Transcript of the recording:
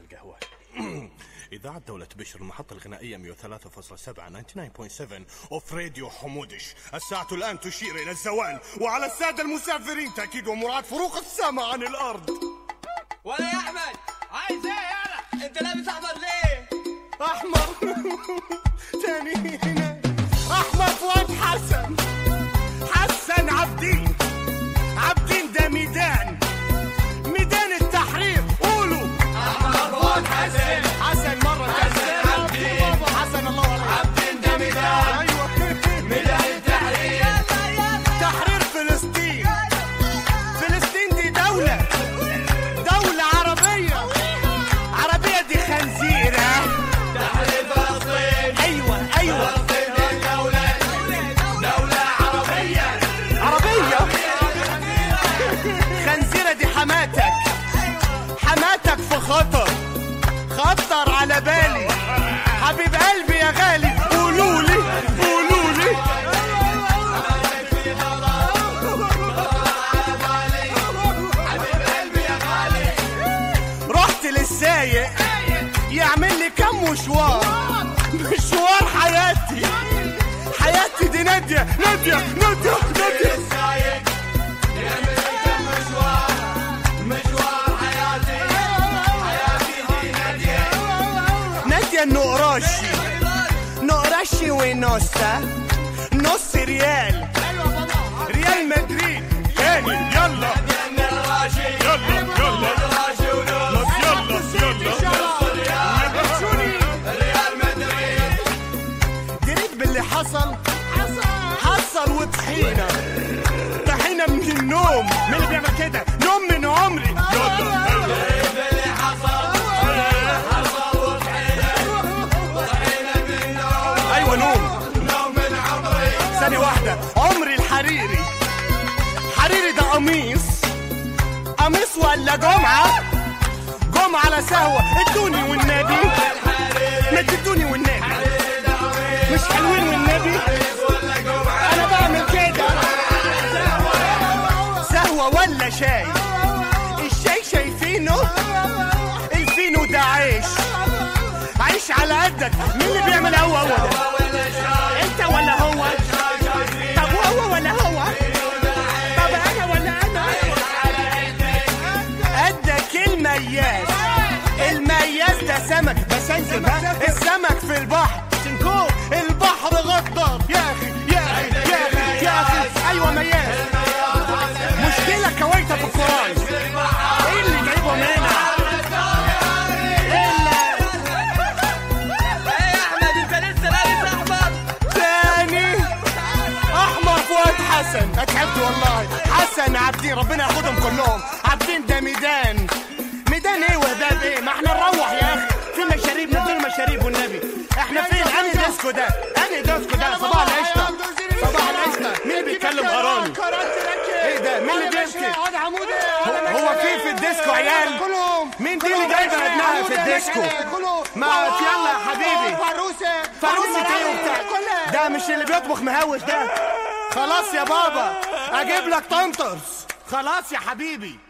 القهوة إذاعة دولة بشر المحطة الغنائية 103.7 99.7 أوف راديو حمودش الساعة الآن تشير إلى الزوال وعلى السادة المسافرين تأكيد ومراعاة فروق السماء عن الأرض ولا يا احمد عايز ايه يالا انت لابس احمر ليه أحمر تاني هنا أحمر فؤاد حسن حسن عبدين عبدين ده ميدان ميدان التحرير قولوا احمر فؤاد حسن حسن مرة حسن عبدين. بابا حسن الله عليك عبدين ده ميدان أيوة ميدان التحرير تحرير فلسطين فلسطين دي دولة دولة عربية عربية دي خنزيرة تحرير فلسطين أيوة أيوة فلسطين دي دولة دولة عربية عربية خنزيرة دي حماتك حماتك في خطر خطر على بالي حبيب قلبي يا غالي قولولي قولولي حبيب قلبي يا غالي رحت للسايق يعمل لي كم مشوار مشوار حياتي حياتي دي نادية نادية نادية نادية السايق يعمل كم مشوار مشوار حياتي حياتي دي نادية نادية النقراشي نقراشي ونصة نص ريال ريال مدريد تاني يلا من الراشي يلا يلا الراشي ونص يلا ريال مدريد دريت باللي حصل حصل وطحينة طحينة من النوم مين اللي بيعمل كده نوم من عمري يلا اللي حصل حصل وطحينة وطحينة من نوم ايوه نوم نوم من عمري ثانية واحدة عمري الحريري حريري ده قميص قميص ولا جمعة جمعة على سهوة ادوني والنبي ما تدوني والنبي مش حلوين والنبي انا بعمل كده سهوة ولا شاي الشاي شايفينه الفينو ده عيش عيش على قدك مين اللي بيعمل هو هو ده انت ولا هو طب هو ولا هو طب انا ولا انا قدك المياس المياس ده سمك بس انزل بقى السمك في البحر سنكو البحر غدار يا اخي يا اخي يا اخي يا اخي ايوه مياس مشكله كويته في القران ايه اللي جايبهم هنا الا ايه يا احمد انت لسه لابس احمر تاني احمر فؤاد حسن اتعبت والله حسن عابدين ربنا ياخدهم كلهم عابدين ده ميدان ميدان ايه وهداب ايه ما احنا نروح يا اخي في مشاريب ندول مشاريب والنبي احنا فين انهي ديسكو ده انهي ديسكو ده صباح القشطه صباح القشطه مين بيتكلم اراني ايه ده مين اللي بيبكي هو- هو في في الديسكو عيال مين دي اللي جايبه ابنها في الديسكو ما يلا يا حبيبي فروسه فروسة ايه وبتاع ده مش اللي بيطبخ مهوش ده خلاص يا بابا اجيب لك طنطرس خلاص يا حبيبي